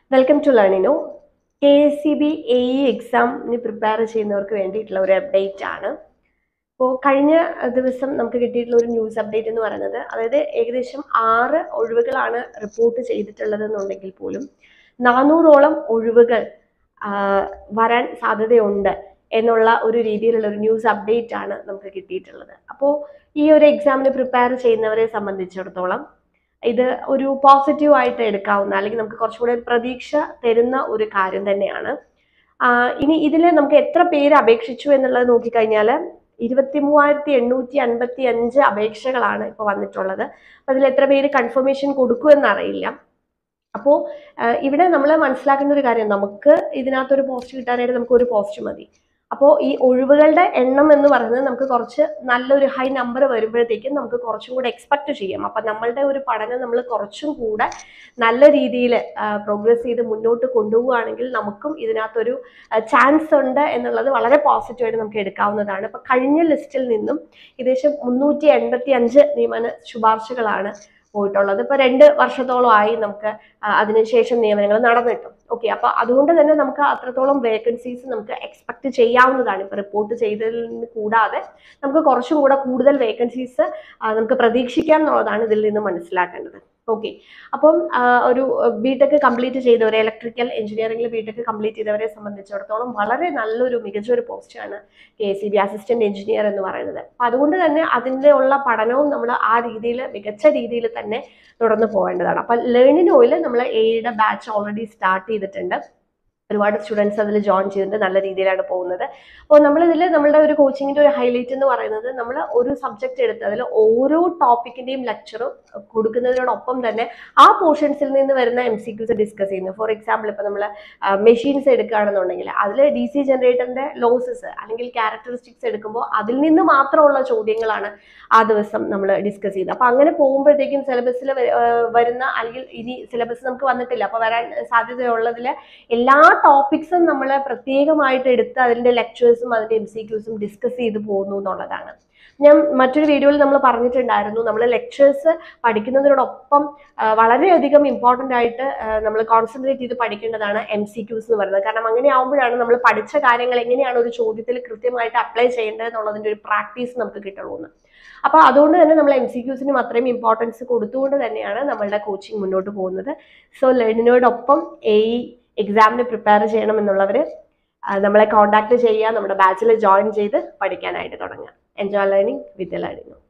welcome to Learnino K S E B A E എക്സാമിന് prepare ചെയ്യുന്നവർക്ക് വേണ്ടിയിട്ടുള്ള ഒരു അപ്ഡേറ്റ് ആണ് അപ്പോൾ കഴിഞ്ഞ ദിവസം നമുക്ക് കിട്ടിയിട്ടുള്ള ഒരു ന്യൂസ് അപ്ഡേറ്റ് എന്ന് പറയുന്നത് അതായത് ഏകദേശം ആറ് ഒഴിവുകളാണ് റിപ്പോർട്ട് ചെയ്തിട്ടുള്ളത് എന്നുണ്ടെങ്കിൽ പോലും നാനൂറോളം ഒഴിവുകൾ ആ, വരാൻ സാധ്യതയുണ്ട് എന്നുള്ള ഒരു രീതിയിലുള്ള ഒരു ന്യൂസ് അപ്ഡേറ്റ് ആണ് നമുക്ക് കിട്ടിയിട്ടുള്ളത് അപ്പോൾ ഈ ഒരു എക്സാമിന് പ്രിപ്പയർ ചെയ്യുന്നവരെ സംബന്ധിച്ചിടത്തോളം ഇത് ഒരു പോസിറ്റീവ് ആയിട്ട് എടുക്കാവുന്ന അല്ലെങ്കിൽ നമുക്ക് കുറച്ചും കൂടെ ഒരു പ്രതീക്ഷ തരുന്ന ഒരു കാര്യം തന്നെയാണ് ആഹ് ഇനി ഇതിൽ നമുക്ക് എത്ര പേര് അപേക്ഷിച്ചു എന്നുള്ളത് നോക്കിക്കഴിഞ്ഞാൽ ഇരുപത്തി മൂവായിരത്തി എണ്ണൂറ്റി അൻപത്തി അഞ്ച് അപേക്ഷകളാണ് ഇപ്പോൾ വന്നിട്ടുള്ളത് അപ്പോൾ അതിൽ എത്ര പേര് കൺഫർമേഷൻ കൊടുക്കുമെന്ന് അറിയില്ല അപ്പോൾ ഇവിടെ നമ്മൾ മനസ്സിലാക്കേണ്ട ഒരു കാര്യം നമുക്ക് ഇതിനകത്തൊരു പോസ്റ്റ് കിട്ടാനായിട്ട് നമുക്ക് ഒരു പോസ്റ്റ് മതി അപ്പോൾ ഈ ഒഴിവുകളുടെ എണ്ണം എന്ന് പറയുന്നത് നമുക്ക് കുറച്ച് നല്ലൊരു ഹൈ നമ്പർ വരുമ്പോഴത്തേക്കും നമുക്ക് കുറച്ചും കൂടെ എക്സ്പെക്ട് ചെയ്യാം അപ്പം നമ്മളുടെ ഒരു പഠനം നമ്മൾ കുറച്ചും കൂടെ നല്ല രീതിയിൽ പ്രോഗ്രസ് ചെയ്ത് മുന്നോട്ട് കൊണ്ടുപോവുകയാണെങ്കിൽ നമുക്കും ഇതിനകത്തൊരു ചാൻസ് ഉണ്ട് എന്നുള്ളത് വളരെ പോസിറ്റീവായിട്ട് നമുക്ക് എടുക്കാവുന്നതാണ് ഇപ്പം കഴിഞ്ഞ ലിസ്റ്റിൽ നിന്നും ഏകദേശം മുന്നൂറ്റി എൺപത്തി അഞ്ച് നിയമന ശുപാർശകളാണ് പോയിട്ടുള്ളത് ഇപ്പൊ രണ്ട് വർഷത്തോളമായി നമുക്ക് ആ, അതിനുശേഷം നിയമനങ്ങൾ നടന്നിട്ടും ഓക്കെ അപ്പൊ അതുകൊണ്ട് തന്നെ നമുക്ക് അത്രത്തോളം വേക്കൻസീസ് നമുക്ക് എക്സ്പെക്ട് ചെയ്യാവുന്നതാണ് ഇപ്പൊ റിപ്പോർട്ട് ചെയ്തതിൽ നിന്ന് കൂടാതെ നമുക്ക് കുറച്ചും കൂടെ കൂടുതൽ വേക്കൻസീസ് നമുക്ക് പ്രതീക്ഷിക്കാം എന്നുള്ളതാണ് ഇതിൽ നിന്ന് മനസ്സിലാക്കേണ്ടത് ഓക്കെ അപ്പം ആ, ഒരു ബി ടെക് കംപ്ലീറ്റ് ചെയ്തവരെ ഇലക്ട്രിക്കൽ എഞ്ചിനീയറിംഗിൽ ബി ടെക് കംപ്ലീറ്റ് ചെയ്തവരെ സംബന്ധിച്ചിടത്തോളം വളരെ നല്ലൊരു മികച്ച ഒരു പോസ്റ്റാണ് K S E B assistant engineer എന്ന് പറയുന്നത് അപ്പം അതുകൊണ്ട് തന്നെ അതിൻ്റെ ഉള്ള പഠനവും നമ്മൾ ആ രീതിയിൽ മികച്ച രീതിയിൽ തന്നെ തുടർന്ന് പോകേണ്ടതാണ് അപ്പം ലേണിനോയിൽ നമ്മൾ എയുടെ ബാച്ച് ഓൾറെഡി സ്റ്റാർട്ട് ചെയ്തിട്ടുണ്ട് ഒരുപാട് സ്റ്റുഡൻസ് അതിൽ ജോയിൻ ചെയ്തിട്ട് നല്ല രീതിയിലാണ് പോകുന്നത് അപ്പോൾ നമ്മളിതിൽ നമ്മളുടെ ഒരു കോച്ചിങ്ങിൻ്റെ ഒരു ഹൈലൈറ്റ് എന്ന് പറയുന്നത് നമ്മൾ ഒരു സബ്ജക്റ്റ് എടുത്ത് അതിൽ ഓരോ ടോപ്പിക്കിൻ്റെയും ലെക്ചറും കൊടുക്കുന്നതിനോടൊപ്പം തന്നെ ആ പോർഷൻസിൽ നിന്ന് വരുന്ന എം സി ക്യൂസ് ഡിസ്കസ് ചെയ്യുന്നു ഫോർ എക്സാമ്പിൾ ഇപ്പോൾ നമ്മൾ മെഷീൻസ് എടുക്കുകയാണെന്നുണ്ടെങ്കിൽ അതിൽ ഡി സി ജനറേറ്ററിൻ്റെ ലോസസ് അല്ലെങ്കിൽ ക്യാരക്ടറിസ്റ്റിക്സ് എടുക്കുമ്പോൾ അതിൽ നിന്ന് മാത്രമുള്ള ചോദ്യങ്ങളാണ് ആ ദിവസം നമ്മൾ ഡിസ്കസ് ചെയ്തത് അപ്പോൾ അങ്ങനെ പോകുമ്പോഴത്തേക്കും സിലബസിൽ വരുന്ന അല്ലെങ്കിൽ ഇനി സിലബസ് നമുക്ക് വന്നിട്ടില്ല അപ്പോൾ വരാൻ സാധ്യതയുള്ളതിൽ എല്ലാ ടോപ്പിക്സും നമ്മൾ പ്രത്യേകമായിട്ട് എടുത്ത് അതിൻ്റെ ലെക്ചേഴ്സും അതിൻ്റെ എം സി ക്യൂസും ഡിസ്കസ് ചെയ്ത് പോകുന്നു എന്നുള്ളതാണ് ഞാൻ മറ്റൊരു വീഡിയോയിൽ നമ്മൾ പറഞ്ഞിട്ടുണ്ടായിരുന്നു നമ്മൾ ലെക്ചേഴ്സ് പഠിക്കുന്നതിനോടൊപ്പം ആ, വളരെയധികം ഇമ്പോർട്ടൻ്റ് ആയിട്ട് നമ്മൾ കോൺസെൻട്രേറ്റ് ചെയ്ത് പഠിക്കേണ്ടതാണ് എം സി ക്യൂസ് എന്ന് പറയുന്നത് കാരണം അങ്ങനെ ആകുമ്പോഴാണ് നമ്മൾ പഠിച്ച കാര്യങ്ങൾ എങ്ങനെയാണ് ഒരു ചോദ്യത്തിൽ കൃത്യമായിട്ട് അപ്ലൈ ചെയ്യേണ്ടത് എന്നുള്ളതിൻ്റെ ഒരു പ്രാക്ടീസ് നമുക്ക് കിട്ടുള്ളൂ എന്ന് അപ്പോൾ അതുകൊണ്ട് തന്നെ നമ്മൾ എം സി ക്യൂസിനും അത്രയും ഇമ്പോർട്ടൻസ് കൊടുത്തുകൊണ്ട് തന്നെയാണ് നമ്മളുടെ കോച്ചിങ് മുന്നോട്ട് പോകുന്നത് സോ ലേണിനോടൊപ്പം എ ഇ എക്സാമിന് പ്രിപ്പയർ ചെയ്യണം എന്നുള്ളവർ നമ്മളെ കോൺടാക്ട് ചെയ്യുക നമ്മുടെ ബാച്ചിൽ ജോയിൻ ചെയ്ത് പഠിക്കാനായിട്ട് തുടങ്ങുക എൻജോയ് ലേണിംഗ് വിത്ത് ലേണിംഗ്